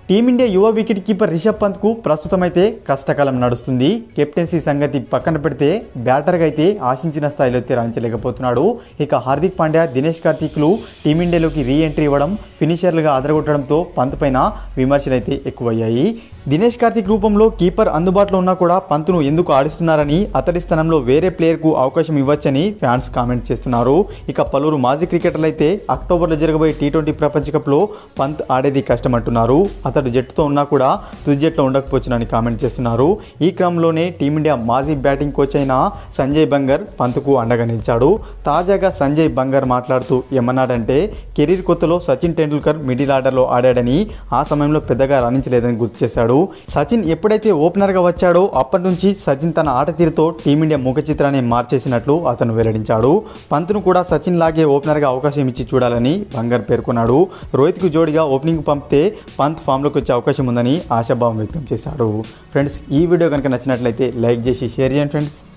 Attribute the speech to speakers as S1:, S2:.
S1: team India యువ wicket keeper Rishabh పంత్కు ప్రస్తుతం అయితే కష్టకాలం నడుస్తుంది కెప్టెన్సీ సంగతి పక్కన పెడితే బ్యాటర్గా అయితే ఆశించిన స్థాయిలో అయితే రాణించలేకపోతున్నాడు ఇక హార్దిక్ పాండ్యా దినేష్ కార్తీక్లు టీమిండియాలోకి రీ ఎంట్రీ ఇవ్వడం ఫినిషర్లుగా అదరగొట్టడంతో పంత్ పైన విమర్శలు అయితే ఎక్కువయ్యాయి దినేష్ కార్తీక్ రూపంలో కీపర్ అందుబాటులో ఉన్నా కూడా పంతును ఎందుకు ఆడిస్తున్నారని అతడి స్థానంలో వేరే ప్లేయర్కు అవకాశం ఇవ్వచ్చని ఫ్యాన్స్ కామెంట్ చేస్తున్నారు ఇక పలువురు మాజీ క్రికెటర్లు అయితే అక్టోబర్లో జరగబోయే టీ ట్వంటీ ప్రపంచ కప్లో పంత్ ఆడేది కష్టమంటున్నారు అతడు జట్టుతో ఉన్నా కూడా తుది జట్లో ఉండకపోవచ్చునని కామెంట్ చేస్తున్నారు ఈ క్రమంలోనే టీమిండియా మాజీ బ్యాటింగ్ కోచ్ అయిన సంజయ్ బంగర్ పంత్కు అండగా నిలిచాడు తాజాగా సంజయ్ బంగర్ మాట్లాడుతూ ఏమన్నాడంటే కెరీర్ కొత్తలో సచిన్ టెండూల్కర్ మిడిల్ ఆర్డర్లో ఆడాడని ఆ సమయంలో పెద్దగా రాణించలేదని గుర్తు చేశాడు సచిన్ ఎప్పుడైతే ఓపెనర్గా వచ్చాడో అప్పటి నుంచి సచిన్ తన ఆట తీరుతో టీమిండియా ముఖ చిత్రాన్ని మార్చేసినట్లు అతను వెల్లడించాడు పంత్ను కూడా సచిన్ లాగే ఓపెనర్గా అవకాశం ఇచ్చి చూడాలని బంగర్ పేర్కొన్నాడు రోహిత్కు జోడిగా ఓపెనింగ్ పంపితే పంత్ ఫామ్లోకి వచ్చే అవకాశం ఉందని ఆశాభావం వ్యక్తం చేశాడు ఫ్రెండ్స్ ఈ వీడియో కనుక నచ్చినట్లయితే లైక్ చేసి షేర్ చేయండి ఫ్రెండ్స్